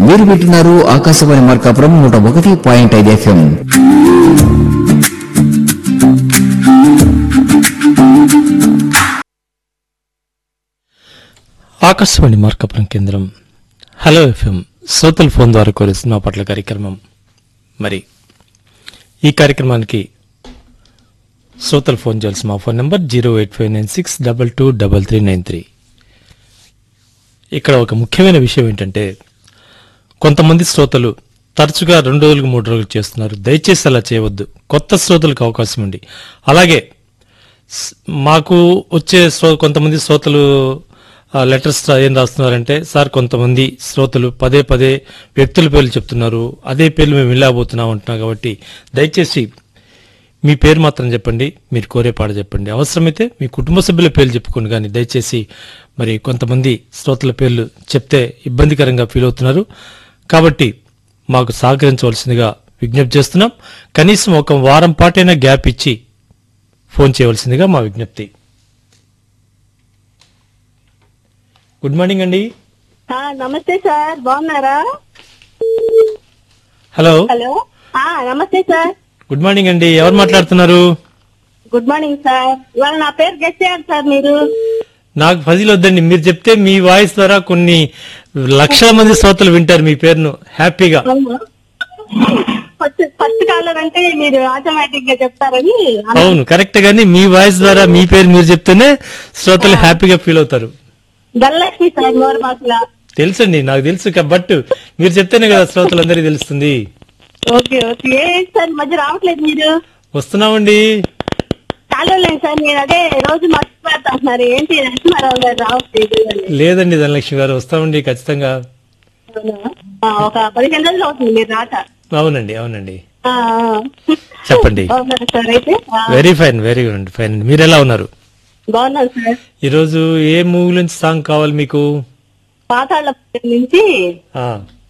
మీరు వింటున్నారు ఆకాశవాణి మార్కాపురం నూట ఒకటి పాయింట్ ఐదు ఎఫ్ఎం ఆకాశవాణి మార్కపురం కేంద్రం హలో ఎఫ్ఎం శ్రోతల ఫోన్ ద్వారా కోరే సినిమా పట్ల కార్యక్రమం మరి ఈ కార్యక్రమానికి శ్రోతలు ఫోన్ చేయాల్సిన మా phone number zero eight five nine six double two double three nine three ఇక్కడ ఒక ముఖ్యమైన విషయం ఏంటంటే కొంతమంది శ్రోతలు తరచుగా రెండు రోజులకు మూడు రోజులు చేస్తున్నారు దయచేసి అలా చేయవద్దు కొత్త శ్రోతలకు అవకాశం ఉంది అలాగే స్- మాకు వచ్చే శ్రో కొంతమంది శ్రోతలు ఆ, లెటర్స్ రా- ఏం రాస్తున్నారంటే సార్ కొంతమంది శ్రోతలు పదే పదే వ్యక్తుల పేర్లు చెప్తున్నారు అదే పేర్లు మేము వెళ్ళబోతున్నాం అంటున్నాం కాబట్టి దయచేసి మీ పేరు మాత్రం చెప్పండి మీరు కోరే పాట చెప్పండి అవసరమైతే మీ కుటుంబ సభ్యుల పేర్లు చెప్పుకోండి కానీ దయచేసి మరి కొంతమంది శ్రోతల పేర్లు చెప్తే ఇబ్బందికరంగా ఫీల్ అవుతున్నారు కాబట్టి మాకు సహకరించవలసిందిగా విజ్ఞప్తి చేస్తున్నాం కనీసం ఒక వారం పాటైనా గ్యాప్ ఇచ్చి ఫోన్ చేయవలసిందిగా మా విజ్ఞప్తి గుడ్ మార్నింగ్ అండి ఆ, నమస్తే సార్ బాగున్నారా హలో హలో ఆ నమస్తే సార్ గుడ్ మార్నింగ్ అండి ఎవరు మాట్లాడుతున్నారు గుడ్ మార్నింగ్ సార్ ఇవాళ నా పేరు గెస్ట్ చేయాలి సార్ మీరు నాకు ఫజిల్ వద్దండి మీరు చెప్తే మీ వాయిస్ ద్వారా కొన్ని లక్షల మంది శ్రోతలు వింటారు మీ పేరును హ్యాపీగా ఫస్ట్ ఫస్ట్ కాలర్ అంటే మీరు ఆటోమేటిక్ గా చెప్తారని అన్న- అవును కరెక్ట్ గానీ మీ వాయిస్ ద్వారా మీ పేరు మీరు చెప్తేనే శ్రోతలు హ్యాపీగా ఫీల్ అవుతారు ధనలక్ష్మి సార్ నోరమాసుల తెలుసండి నాకు తెలుసు కా- బట్ మీరు చెప్తేనే కదా శ్రోతలందరికీ తెలుస్తుంది ఓకే ఓకే ఏంటి సార్ ఈ మధ్య రావట్లేదు మీరు వస్తున్నామండి కాలేదు సార్ నేను అదే రోజు మర్చిపోతున్నారు ఏంటి నరసింహారావు గారు రావట్లేదు అని. లేదండి ధనలక్ష్మి గారు వస్తామండి ఖచ్చితంగా అవునా? ఆ, ఒక పదిహేను రోజులు అవుతుంది మీరు రాట అవునండి అవునండి ఆ, ఆ. చెప్పండి బాగున్నారా సార్ అయితే ఆ, very fine very good fine మీరు ఎలా ఉన్నారు బాగున్నాను సార్ ఈరోజు ఏ మూవీ నుంచి సాంగ్ కావాలి మీకు పాతాళ నుంచి ఆ